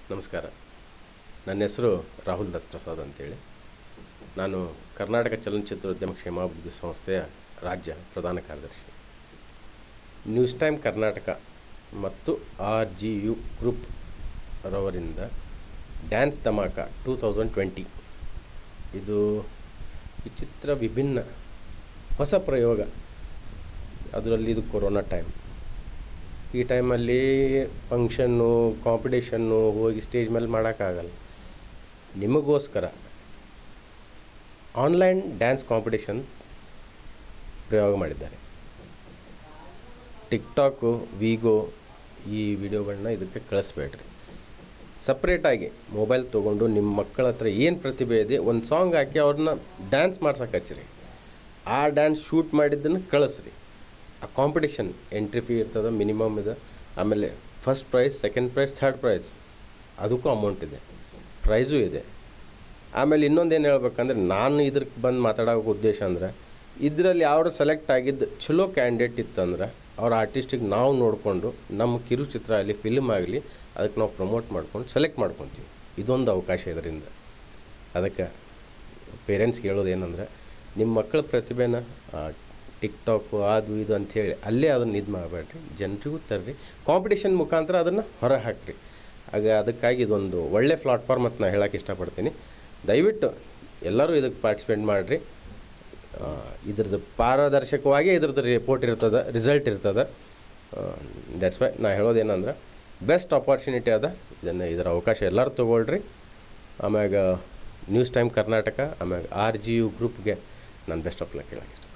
ನಮಸ್ಕಾರ ನನ್ನ ಹೆಸರು ರಾಹುಲ್ ದತ್ ಪ್ರಸಾದ್ ಅಂತೇಳಿ ನಾನು ಕರ್ನಾಟಕ ಚಲನಚಿತ್ರೋದ್ಯಮ ಕ್ಷೇಮಾಭಿವೃದ್ಧಿ ಸಂಸ್ಥೆಯ ರಾಜ್ಯ ಪ್ರಧಾನ ಕಾರ್ಯದರ್ಶಿ ನ್ಯೂಸ್ ಟೈಮ್ ಕರ್ನಾಟಕ ಮತ್ತು ಆರ್ ಜಿ ಯು ಗ್ರೂಪ್ ರವರಿಂದ ಡ್ಯಾನ್ಸ್ ಧಮಾಕ ಟೂ ತೌಸಂಡ್ ಟ್ವೆಂಟಿ ಇದು ವಿಚಿತ್ರ ವಿಭಿನ್ನ ಹೊಸ ಪ್ರಯೋಗ ಅದರಲ್ಲಿ ಇದು ಕೊರೋನಾ ಟೈಮ್ ಈ ಟೈಮಲ್ಲಿ ಫಂಕ್ಷನ್ನು ಕಾಂಪಿಟೇಷನ್ನು ಹೋಗಿ ಸ್ಟೇಜ್ ಮೇಲೆ ಮಾಡೋಕ್ಕಾಗಲ್ಲ ನಿಮಗೋಸ್ಕರ ಆನ್ಲೈನ್ ಡ್ಯಾನ್ಸ್ ಕಾಂಪಿಟೇಷನ್ ಪ್ರಯೋಗ ಮಾಡಿದ್ದಾರೆ ಟಿಕ್ಟಾಕು ವಿಗೋ ಈ ವಿಡಿಯೋಗಳನ್ನ ಇದಕ್ಕೆ ಕಳಿಸ್ಬೇಡ್ರಿ ಸಪ್ರೇಟಾಗಿ ಮೊಬೈಲ್ ತೊಗೊಂಡು ನಿಮ್ಮ ಮಕ್ಕಳ ಹತ್ರ ಏನು ಪ್ರತಿಭೆ ಇದೆ ಒಂದು ಸಾಂಗ್ ಹಾಕಿ ಅವ್ರನ್ನ ಡ್ಯಾನ್ಸ್ ಮಾಡ್ಸಕ್ಕೆ ಹಚ್ಚಿರಿ ಆ ಡ್ಯಾನ್ಸ್ ಶೂಟ್ ಮಾಡಿದ್ದನ್ನು ಕಳಿಸ್ರಿ ಆ ಕಾಂಪಿಟೇಷನ್ ಎಂಟ್ರಿ ಫೀ ಇರ್ತದೆ ಮಿನಿಮಮ್ ಇದೆ ಆಮೇಲೆ first prize second prize third prize ಅದಕ್ಕೂ ಅಮೌಂಟ್ ಇದೆ ಪ್ರೈಸು ಇದೆ ಆಮೇಲೆ ಇನ್ನೊಂದು ಏನು ಹೇಳ್ಬೇಕಂದ್ರೆ ನಾನು ಇದ್ರಕ್ಕೆ ಬಂದು ಮಾತಾಡೋ ಉದ್ದೇಶ ಅಂದ್ರೆ ಇದರಲ್ಲಿ ಯಾರು ಸೆಲೆಕ್ಟ್ ಆಗಿದ್ದು ಚಲೋ ಕ್ಯಾಂಡಿಡೇಟ್ ಇತ್ತಂದ್ರೆ ಅವ್ರ ಆರ್ಟಿಸ್ಟಿಗೆ ನಾವು ನೋಡಿಕೊಂಡು ನಮ್ಮ ಕಿರುಚಿತ್ರ ಆಗಲಿ ಫಿಲ್ಮ್ ಆಗಲಿ ಅದಕ್ಕೆ ನಾವು ಪ್ರಮೋಟ್ ಮಾಡ್ಕೊಂಡು ಸೆಲೆಕ್ಟ್ ಮಾಡ್ಕೊತೀವಿ ಇದೊಂದು ಅವಕಾಶ ಇದರಿಂದ ಅದಕ್ಕೆ ಪೇರೆಂಟ್ಸ್ಗೆ ಹೇಳೋದು ಏನಂದ್ರೆ ನಿಮ್ಮ ಮಕ್ಕಳ ಪ್ರತಿಭೆನ ಟಿಕ್ಟಾಕು ಅದು ಇದು ಅಂಥೇಳಿ ಅಲ್ಲೇ ಅದನ್ನು ಇದು ಮಾಡಬೇಡ್ರಿ ಜನರಿಗೂ ತರ್ರಿ ಕಾಂಪಿಟೇಷನ್ ಮುಖಾಂತರ ಅದನ್ನು ಹೊರ ಹಾಕ್ರಿ ಆಗ ಅದಕ್ಕಾಗಿ ಇದೊಂದು ಒಳ್ಳೆ ಪ್ಲಾಟ್ಫಾರ್ಮ್ ಅಂತ ನಾನು ಹೇಳೋಕ್ಕೆ ಇಷ್ಟಪಡ್ತೀನಿ ದಯವಿಟ್ಟು ಎಲ್ಲರೂ ಇದಕ್ಕೆ ಪಾರ್ಟಿಸಿಪೇಟ್ ಮಾಡಿರಿ ಇದ್ರದ್ದು ಪಾರದರ್ಶಕವಾಗಿ ಇದ್ರದ್ದು ರಿಪೋರ್ಟ್ ಇರ್ತದೆ ರಿಸಲ್ಟ್ ಇರ್ತದೆ ದ್ಯಾಟ್ಸ್ ವೈ ನಾ ಹೇಳೋದೇನಂದ್ರೆ ಬೆಸ್ಟ್ ಆಪರ್ಚುನಿಟಿ ಅದ ಇದನ್ನು ಇದರ ಅವಕಾಶ ಎಲ್ಲರೂ ತೊಗೊಳ್ರಿ ಆಮ್ಯಾಗ ನ್ಯೂಸ್ ಟೈಮ್ ಕರ್ನಾಟಕ ಆಮ್ಯಾಗ ಆರ್ ಜಿ ಯು ಗ್ರೂಪ್ಗೆ ನಾನು ಬೆಸ್ಟ್ ಆಫ್ ಲಕ್ ಹೇಳಕ್ಕೆ ಇಷ್ಟ